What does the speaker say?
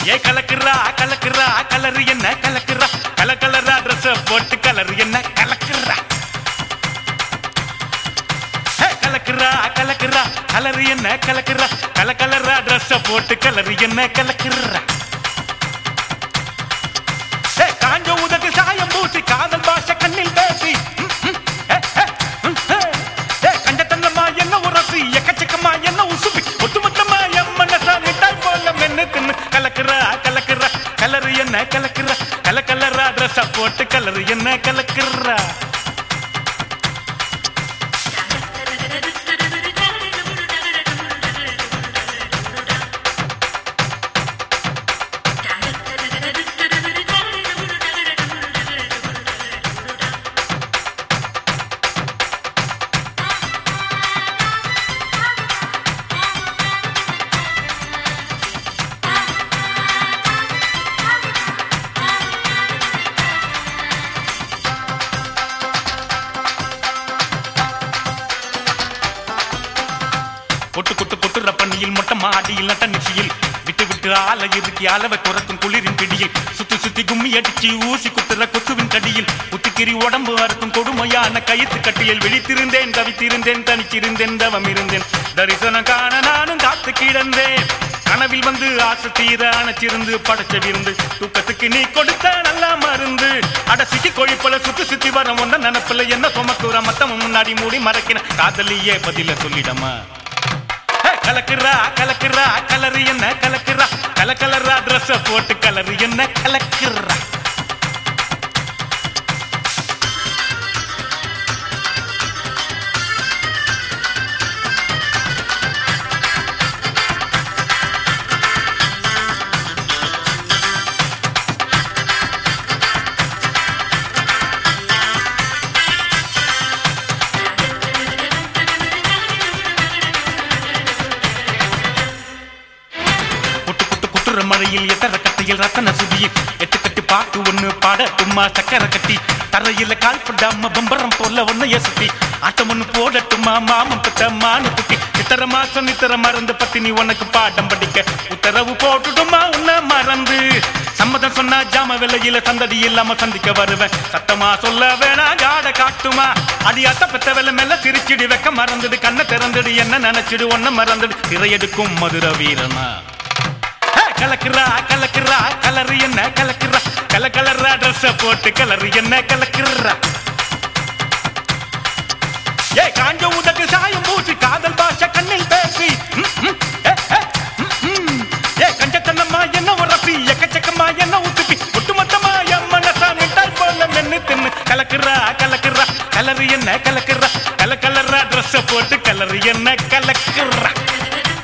ஏ கலக்குறா கலக்குறா colour என்ன கலக்குறா கல கலரா ட்ரெஸ் போட்டு கலரு என்ன கலக்குறா ஹே, கலக்குறா கலக்குறா கலரு என்ன கலக்குறா கல கலரா ட்ரெஸ் போட்டு கலரு என்ன கலக்குறா ஹே, காஞ்ச உதட்டு சாயம் பூசி காதல் பாஷ கண்ணில் பேசி ம், ம், ஹே, ஹே, ம், ஹே. ஹே, கஞ்சத்தனமா என்ன உரசி எக்கச்சக்கமா என்ன உசுப்பி ஒட்டுமொத்தமா என் மனசா மிட்டாய் போல மென்னு தின்னு கலக்குறா கலக்குறா கலரு என்ன கலக்குறா கல கலரா ட்ரெஸ் போட்டு கலரு என்ன கலக்குறா கொட்டு கொட்டு கொட்டுற பண்ணியில் மொட்டை மாடியில் நட்ட நிச்சயில் விட்டு விட்டு ஆல இறுக்கி அளவை குறைக்கும் குளிரின் பிடியில் சுத்தி சுத்தி கும்மி அடிச்சு ஊசி குத்துற கொசுவின் கடியில் புத்துக்கிரி உடம்பு அறுக்கும் கொடுமையான கயிற்று கட்டியில் விழித்திருந்தேன் தவித்திருந்தேன் தனிச்சிருந்தேன் தவம் இருந்தேன் தரிசனம் காண நானும் காத்து கிடந்தேன் கனவில் வந்து ஆசை தீர அணைச்சிருந்து படைச்ச விருந்து தூக்கத்துக்கு நீ கொடுத்த நல்லா மருந்து அட சிட்டி கோழி போல சுத்தி சுத்தி வர ஒன்ன நினப்புல என்ன சுமக்குற மத்தம் முன்னாடி மூடி மறைக்கிற காதலியே பதில சொல்லிடமா ஹே, கலக்குறா கலக்குறா கலரு என்ன கலக்குறா கல கலரா ட்ரெஸ் போட்டு கலரு என்ன கலக்குறா குட்டு குட்டு குட்டுற மழையில் எத்தர கட்டையில் ரத்தன சுதியில் எட்டு கட்டி பாட்டு ஒண்ணு பாடட்டுமா சக்கரை கட்டி தரையில கால் படாம பம்பரம் போல ஒண்ணு எசுத்தி ஆட்டம் ஒண்ணு போடட்டுமா மாமன் பத்த மானு குட்டி இத்தர மாசம் இத்தர மறந்து பத்தினி உனக்கு பாடம் படிக்க உத்தரவு போட்டுடுமா உன்னை மறந்து சம்மதம் சொன்னா ஜாம விலையில சந்தடி இல்லாம சந்திக்க வருவேன் சத்தமா சொல்ல வேணா காட காட்டுமா அடி அத்த பெத்த வெள்ள மேல சிரிச்சிடு வெக்க மறந்துடு கண்ணை திறந்துடு என்ன நினைச்சிடு ஒன்ன மறந்துடு திரையெடுக்கும் மதுர வீரனா ஹே, கலக்குறா கலக்குறா கலரு என்ன கலக்குறா கல கலரா ட்ரெஸ் போட்டு கலரு என்ன கலக்குறா ஏ காஞ்ச உதட்டு சாயம் பூசி காதல் பாஷ கண்ணில் பேசி ம், ம், ஏ, ஏ, ம், ம். ஏ கஞ்சத்தனமா என்ன உரசி எக்கச்சக்கமா என்ன உத்துப்பி ஒட்டுமொத்தமா என் மனசா மிட்டாய் போல மென்னு தின்னு கலக்குறா கலக்குறா கலரு என்ன கலக்குறா கல கலரா ட்ரெஸ் போட்டு கலரு என்ன கலக்குறா